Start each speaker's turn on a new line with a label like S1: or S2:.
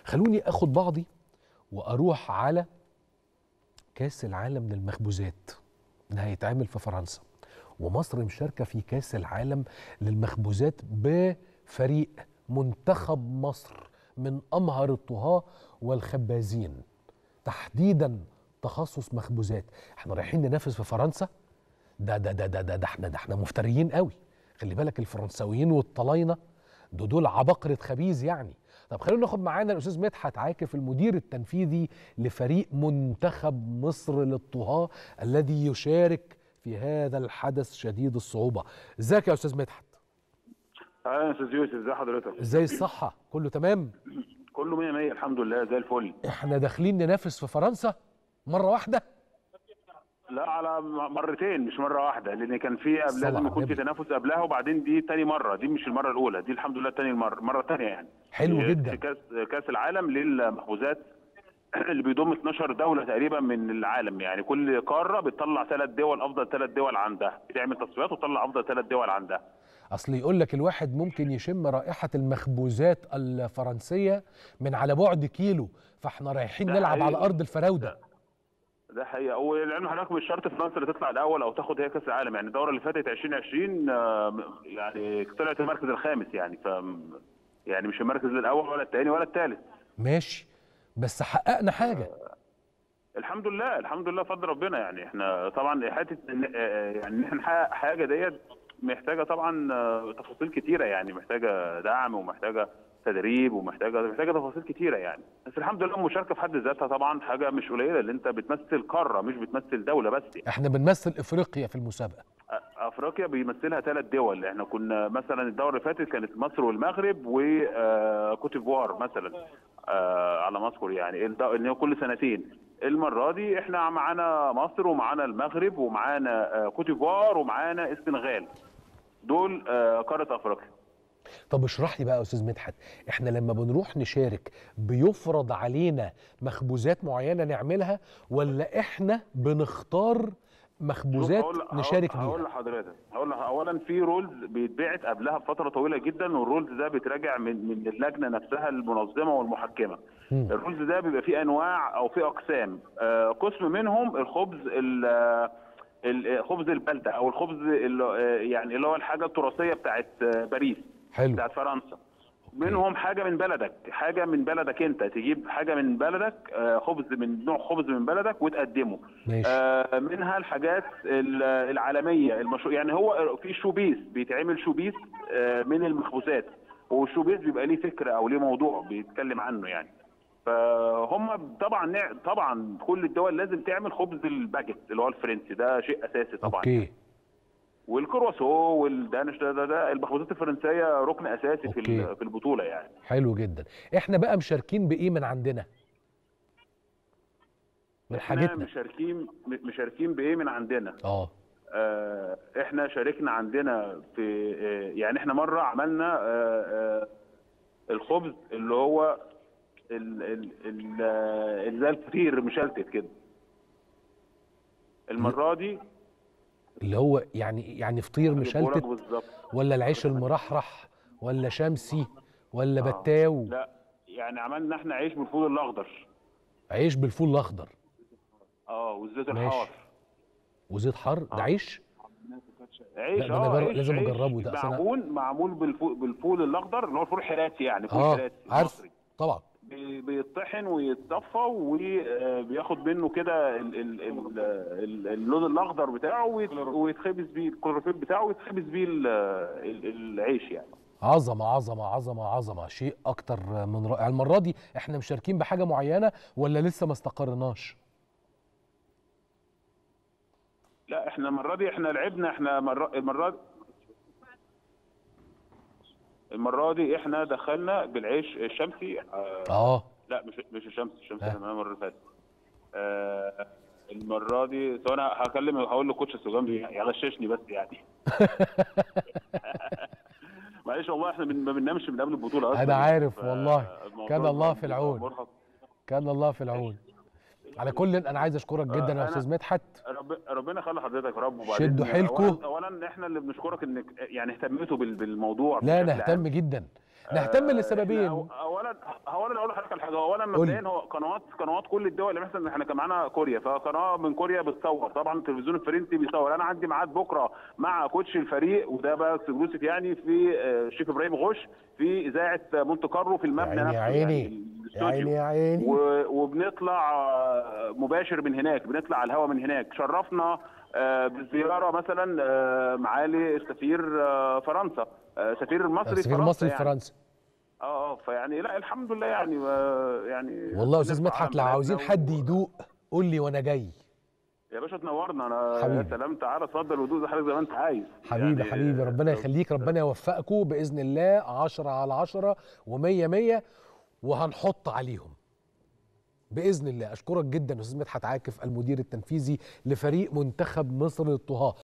S1: خلوني اخد بعضي واروح على كاس العالم للمخبوزات ده هيتعمل في فرنسا ومصر مشاركه في كاس العالم للمخبوزات بفريق منتخب مصر من امهر الطهاه والخبازين تحديدا تخصص مخبوزات احنا رايحين ننافس في فرنسا ده ده ده ده ده, ده احنا ده احنا مفتريين قوي خلي بالك الفرنساويين والطلاينه دول, دول عبقرة خبيز يعني طب خلونا ناخد معانا الاستاذ مدحت عاكف المدير التنفيذي لفريق منتخب مصر للطهاه الذي يشارك في هذا الحدث شديد الصعوبه ازيك يا استاذ مدحت
S2: اهلا يا استاذ يوسف ازي حضرتك
S1: ازاي الصحه كله تمام
S2: كله 100 100 الحمد لله زي الفل
S1: احنا داخلين ننافس في فرنسا مره واحده
S2: لا على مرتين مش مره واحده لان كان في قبل
S1: صلى
S2: لازم
S1: على
S2: يكون في
S1: النبي.
S2: تنافس قبلها وبعدين دي تاني مره دي مش المره الاولى دي الحمد لله تاني مره المره الثانيه يعني
S1: حلو
S2: في
S1: جدا
S2: كاس كاس العالم للمخبوزات اللي بيضم 12 دوله تقريبا من العالم يعني كل قاره بتطلع ثلاث دول افضل ثلاث دول عندها بتعمل تصفيات وتطلع افضل ثلاث دول عندها
S1: اصل يقول لك الواحد ممكن يشم رائحه المخبوزات الفرنسيه من على بعد كيلو فاحنا رايحين
S2: ده
S1: نلعب
S2: حقيقي.
S1: على ارض الفراوده
S2: ده حقيقه ولعلم حضرتك مش شرط فرنسا اللي تطلع الاول او تاخد هي كاس العالم يعني الدوره اللي فاتت 2020 آه، يعني طلعت المركز الخامس يعني ف يعني مش المركز الاول ولا الثاني ولا الثالث
S1: ماشي بس حققنا حاجه
S2: الحمد لله الحمد لله فضل ربنا يعني احنا طبعا حته إن- آه، يعني ان احنا نحقق حاجه ديت محتاجه طبعا آه، تفاصيل كتيره يعني محتاجه دعم ومحتاجه تدريب ومحتاجه محتاجه تفاصيل كتيره يعني بس الحمد لله المشاركه في حد ذاتها طبعا حاجه مش قليله اللي انت بتمثل قاره مش بتمثل دوله بس يعني.
S1: احنا بنمثل افريقيا في المسابقه
S2: افريقيا بيمثلها ثلاث دول احنا كنا مثلا الدوره اللي فاتت كانت مصر والمغرب وكوت ديفوار مثلا آه، على ما اذكر يعني الد- ان هي كل سنتين المره دي احنا معانا مصر ومعانا المغرب ومعانا آه، كوت ديفوار ومعانا السنغال دول آه، قاره افريقيا
S1: طب اشرح لي بقى يا استاذ مدحت احنا لما بنروح نشارك بيفرض علينا مخبوزات معينه نعملها ولا احنا بنختار مخبوزات
S2: هقول- هقول-
S1: نشارك
S2: هقول
S1: بيها
S2: لحضرتك هقول لح- اولا في رولز بيتبعت قبلها بفتره طويله جدا والرولز ده بيتراجع من من اللجنه نفسها المنظمه والمحكمه
S1: مم.
S2: الرولز ده بيبقى فيه انواع او فيه اقسام آه، قسم منهم الخبز ال- آه، ال- خبز البلده او الخبز ال- آه، يعني اللي هو الحاجه التراثيه بتاعت آه، باريس
S1: حلو
S2: بتاعت فرنسا منهم حاجه من بلدك حاجه من بلدك انت تجيب حاجه من بلدك آه، خبز من نوع خبز من بلدك وتقدمه
S1: ماشي
S2: آه، منها الحاجات ال- العالميه المشهور يعني هو في شوبيس بيتعمل شوبيس آه، من المخبوزات والشوبيس بيبقى ليه فكره او ليه موضوع بيتكلم عنه يعني فهم طبعا نع- طبعا كل الدول لازم تعمل خبز الباجيت اللي هو الفرنسي ده شيء اساسي طبعا
S1: اوكي
S2: والكرواسو والدانش ده, ده, ده المخبوزات الفرنسيه ركن اساسي في
S1: أوكي.
S2: ال- في البطوله يعني
S1: حلو جدا احنا بقى مشاركين بايه من عندنا من
S2: احنا
S1: حاجتنا
S2: مشاركين م- مشاركين بايه من عندنا
S1: اه
S2: آه، احنا شاركنا عندنا في آه، يعني احنا مره عملنا آه، آه، الخبز اللي هو ال- ال- ال- آه، اللي زي الفطير مشلتت كده المره دي
S1: اللي هو يعني يعني فطير
S2: هجيبهولك
S1: مشلتت
S2: بالظبط
S1: ولا العيش المرحرح ولا شمسي ولا
S2: آه.
S1: بتاو
S2: لا يعني عملنا احنا عيش بالفول الاخضر
S1: عيش بالفول الاخضر
S2: اه والزيت
S1: ماشي.
S2: الحار
S1: وزيت حار ده
S2: آه.
S1: عيش
S2: عيش
S1: لا، ده أنا
S2: اه
S1: جر-
S2: عيش
S1: لازم
S2: عيش
S1: أجربه ده، أصل أنا-
S2: معمول معمول بالفول, بالفول الاخضر اللي هو الفول الحراتي يعني فول
S1: اه
S2: حراتي
S1: عارف
S2: مصري.
S1: طبعا
S2: بي- بيطحن ويتصفى وبياخد منه كده ال- ال- ال- ال- اللون الاخضر بتاعه ويت- ويتخبز بيه الكلوروفيل بتاعه ويتخبز بيه ال- ال- العيش يعني
S1: عظمه عظمه عظمه عظمه شيء اكتر من رائع المره دي احنا مشاركين بحاجه معينه ولا لسه ما استقرناش
S2: لا احنا المره دي احنا لعبنا احنا مرة المره دي المره دي احنا دخلنا بالعيش الشمسي آه
S1: اه
S2: لا مش مش الشمسي الشمسي
S1: آه.
S2: كان المره اللي فاتت آه المره دي سواء انا هكلم هقول لكوتش السوجان يغششني بس يعني معلش والله احنا بن- ما بننامش من قبل البطوله اصلا
S1: أنا عارف
S2: ف-
S1: والله.
S2: الموضوع
S1: كان الله
S2: بيبقى
S1: في العون.
S2: مرهق.
S1: كان الله في العون على كل انا عايز اشكرك جدا يا
S2: أنا-
S1: استاذ مدحت
S2: رب ربنا يخلي حضرتك يا رب وبعدين
S1: شدوا حيلكوا.
S2: اولا أولاً احنا اللي بنشكرك انك يعني اهتميتوا بال- بالموضوع
S1: لا
S2: بشكل عام.
S1: نهتم جدا نهتم
S2: آه،
S1: لسببين
S2: إحنا أو- اولا اولا اقول لحضرتك على حاجه اولا
S1: قول لي.
S2: مبدئيا هو قنوات قنوات كل الدول اللي مثلا احنا كان معانا كوريا فقناه من كوريا بتصور طبعا التلفزيون الفرنسي بيصور انا عندي ميعاد بكره مع كوتش الفريق وده بقى اكسكلوسيف يعني في آه، الشيخ ابراهيم غش في اذاعه مونte كارلو في
S1: يا
S2: المبنى
S1: عيني
S2: نفسه
S1: يا عيني
S2: يعني
S1: يا عيني
S2: الاستوديو
S1: يا عيني
S2: و- وبنطلع آه، مباشر من هناك بنطلع على الهواء من هناك شرفنا آه، بالزياره مثلا آه، معالي سفير آه، فرنسا آه، سفير المصري
S1: السفير
S2: فرنسا
S1: المصري في
S2: يعني.
S1: فرنسا
S2: اه اه فيعني لا الحمد لله يعني آه، يعني
S1: والله يا استاذ
S2: نرفع
S1: مدحت لو
S2: عن
S1: عاوزين
S2: بلدنا
S1: حد
S2: و-
S1: يدوق قول لي وانا جاي
S2: يا باشا تنورنا انا
S1: حبيبي.
S2: يا سلام تعالى اتفضل ودوق زي حضرتك زي ما انت عايز
S1: حبيبي
S2: يعني،
S1: حبيبي
S2: آه،
S1: ربنا يخليك ربنا يوفقكم باذن الله 10 على 10 و100 100 وهنحط عليهم باذن الله اشكرك جدا استاذ مدحت عاكف المدير التنفيذي لفريق منتخب مصر للطهاه